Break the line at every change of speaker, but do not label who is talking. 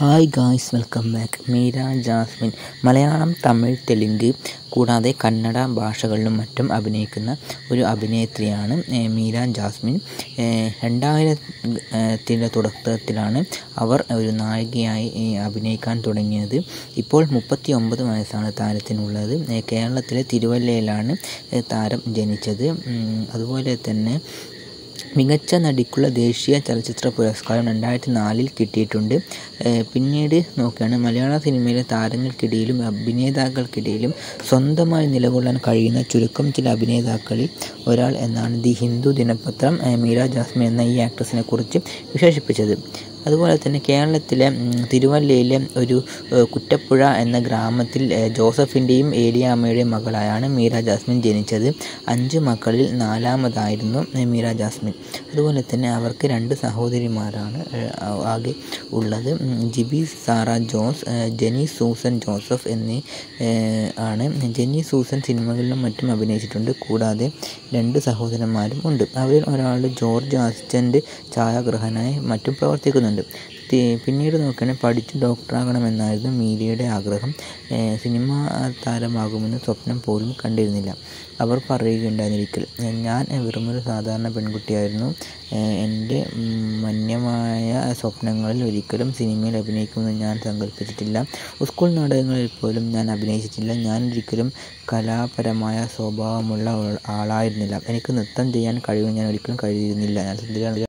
hi guys welcome back Meera Jasmine Malayalam Tamil Telugu കൂടാതെ കന്നഡ ഭാഷകളിലും മറ്റും അഭിനയിക്കുന്ന ഒരു അഭിനേത്രിയാണ് ഏഹ് മീര ജാസ്മിൻ ഏഹ് രണ്ടായിരത്തിൻ്റെ തുടക്കത്തിലാണ് അവർ ഒരു നായികയായി ഏഹ് അഭിനയിക്കാൻ തുടങ്ങിയത് ഇപ്പോൾ മുപ്പത്തി ഒമ്പത് വയസ്സാണ് താരത്തിനുള്ളത് ഏഹ് കേരളത്തിലെ തിരുവല്ലയിലാണ് ഏഹ് താരം ജനിച്ചത് ഉം, അതുപോലെ തന്നെ മികച്ച നടിക്കുള്ള ദേശീയ ചലച്ചിത്ര പുരസ്കാരം രണ്ടായിരത്തി നാലിൽ കിട്ടിയിട്ടുണ്ട് ഏഹ് പിന്നീട് നോക്കുകയാണ് മലയാള സിനിമയിലെ താരങ്ങൾക്കിടയിലും അഭിനേതാക്കൾക്കിടയിലും സ്വന്തമായി നിലകൊള്ളാൻ കഴിയുന്ന ചുരുക്കം ചില അഭിനേതാക്കളിൽ ഒരാൾ എന്നാണ് ദി ഹിന്ദു ദിനപത്രം ഏഹ് മീര ജാസ്മിൻ എന്ന ഈ ആക്ട്രസിനെ കുറിച്ച് വിശേഷിപ്പിച്ചത് അതുപോലെ തന്നെ കേരളത്തിലെ ഉം, തിരുവല്ലയിലെ ഒരു ഏഹ്, കുറ്റപ്പുഴ എന്ന ഗ്രാമത്തിൽ ഏഹ്, ജോസഫിൻ്റെയും ഏലിയാമ്മയുടെയും മകളായാണ് മീര ജാസ്മിൻ ജനിച്ചത് അഞ്ച് മക്കളിൽ നാലാമതായിരുന്നു ഏഹ്, മീര ജാസ്മിൻ അതുപോലെ തന്നെ അവർക്ക് രണ്ട് സഹോദരിമാരാണ് ഏഹ്, ആകെ ഉള്ളത് ഉം, ജിബി സാറ ജോസ് ഏഹ്, ജെനി സൂസൻ ജോസഫ് എന്നീ ഏഹ്, ആണ് ജെനി സൂസൻ സിനിമകളിലും മറ്റും അഭിനയിച്ചിട്ടുണ്ട് കൂടാതെ രണ്ട് സഹോദരന്മാരും ഉണ്ട് അവരിൽ ഒരാൾ ജോർജ് അസിസ്റ്റൻ്റ് ഛായാഗ്രഹനായി മറ്റും പ്രവർത്തിക്കുന്നുണ്ട് തി- പിന്നീട് നോക്കുകയാണെങ്കിൽ പഠിച്ച് ഡോക്ടറാകണമെന്നായിരുന്നു മീരയുടെ ആഗ്രഹം ഏഹ് സിനിമ താരമാകുമെന്ന് സ്വപ്നം പോലും കണ്ടിരുന്നില്ല അവർ പറയുകയുണ്ടായിരുന്നിരിക്കൽ ഞാൻ വെറുമൊരു സാധാരണ പെൺകുട്ടിയായിരുന്നു ഏഹ് എൻ്റെ ഉം, മന്യമായ സ്വപ്നങ്ങളിൽ ഒരിക്കലും സിനിമയിൽ അഭിനയിക്കുമെന്ന് ഞാൻ സങ്കല്പിച്ചിട്ടില്ല സ്കൂൾ നാടകങ്ങളിൽ പോലും ഞാൻ അഭിനയിച്ചിട്ടില്ല ഞാൻ ഒരിക്കലും കലാപരമായ സ്വഭാവമുള്ള ആളായിരുന്നില്ല എനിക്ക് നൃത്തം ചെയ്യാൻ കഴിയുമെന്ന് ഞാൻ ഒരിക്കലും കരുതിയിരുന്നില്ല ഞാൻ